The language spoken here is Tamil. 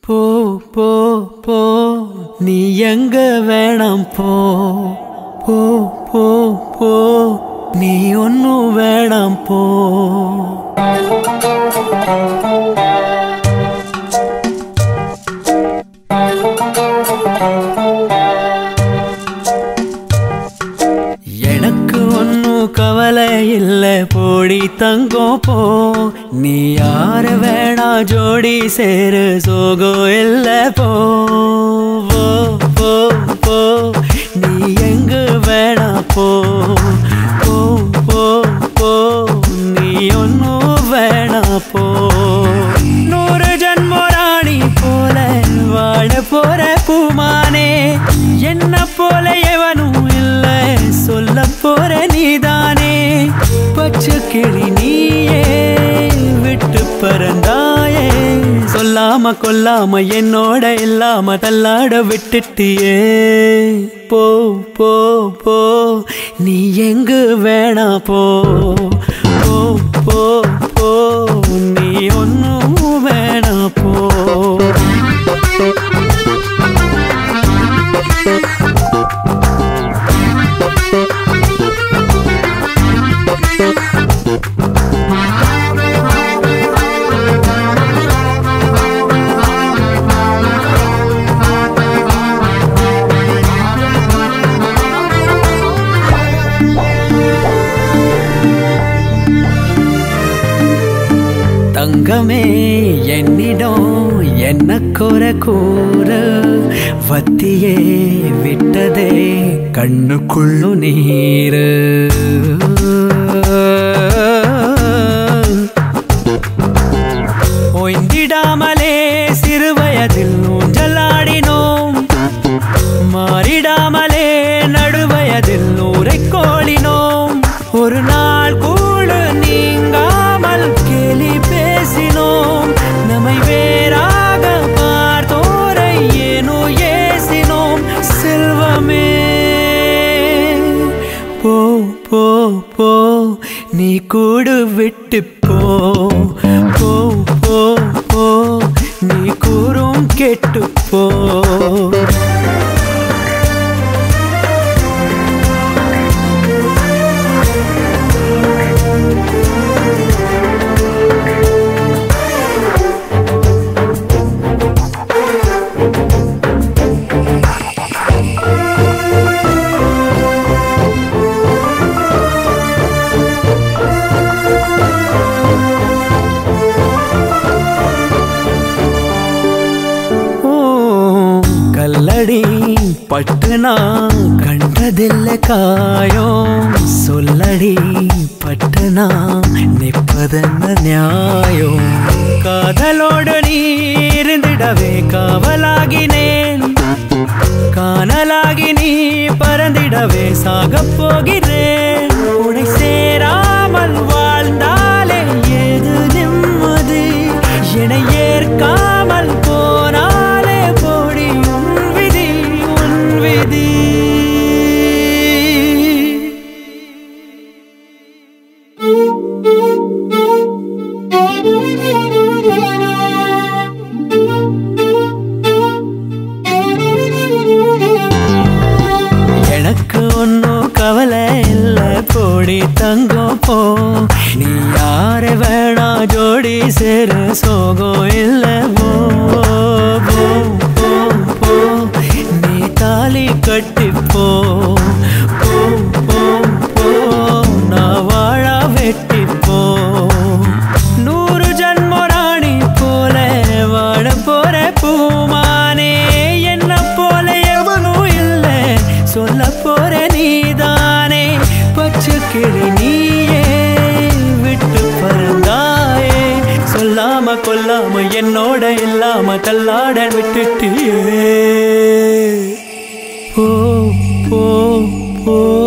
போ போ போ நீ எங்க வேணாம் போ போ போ போ நீ ஒன்னும் வேணாம் போ எனக்கு ஒன்னும் கவலை இல்ல போடி தங்கம் போ நீ யார வேணா ஜோடி சேரு சோகம் இல்ல போ போ போ போ நீ எங்க வேணா போ போ போ போ நீ ஒன்னும் வேணா போ நூறு ஜன்ம ராணி போல வாழ போற பூமானே என்ன போல எவனும் இல்ல சொல்ல போற நீதானே பச்சை கிளி நீயே விட்டு பறந்தாயே சொல்லாம கொல்லாம என்னோட இல்லாம தள்ளாட விட்டுட்டியே போ போ போ நீ எங்கு வேணா போ போ போ போ நீ ஒன்னும் வேணா போ தங்கமே என்னிடம் என்ன குற கூற வத்தியே விட்டதே கண்ணுக்குள்ளு நீரு ஒய்ந்திடாமலே சிறு வயதில் ஊஞ்சலாடினோம் மாறிடாமலே நடுவயதில் நூரை கோளினோம் ஒரு நாள் கூட நீங்காமல் கேலி பேசினோம் நம்மை வேறாக பார்த்தோரை ஏனோ ஏசினோம் செல்வமே போ போ போ நீ கூடு விட்டு போ போ போ போ நீ கூறும் கெட்டு போ ஓ, கல்லடி பட்டு நான் கண்டதில்ல காயம் சொல்லடி பட்டு நான் நிற்பதென்ன நியாயம் காதலோடு நீ இருந்திடவே காவலாகினேன் காணலாகி நீ பறந்திடவே சாகப் போகிறேன் உனை சேராமல் வாழ்ந்தாலே ஏது நிம்மதி என்னை ஏற்காமல் போனாலே போடி உன் விதி உன் விதி எனக்கு ஒன்னும் கவலை இல்ல போடி தங்கம் போ நீ யார வேணா ஜோடி சேரு சோகம் இல்ல போ போ போ போ நீ தாலி கட்டி போ போ போ போ நான் வாழ வெட்டி போ நூறு ஜன்ம ராணி போல வாழ போற பூமானே என்ன போல எவனும் இல்ல சொல்ல போற நீதானே பச்சை கிளி நீயே விட்டு பறந்தாயே சொல்லாம கொல்லாம என்னோட இல்லாம தள்ளாட விட்டுட்டியே போ போ போ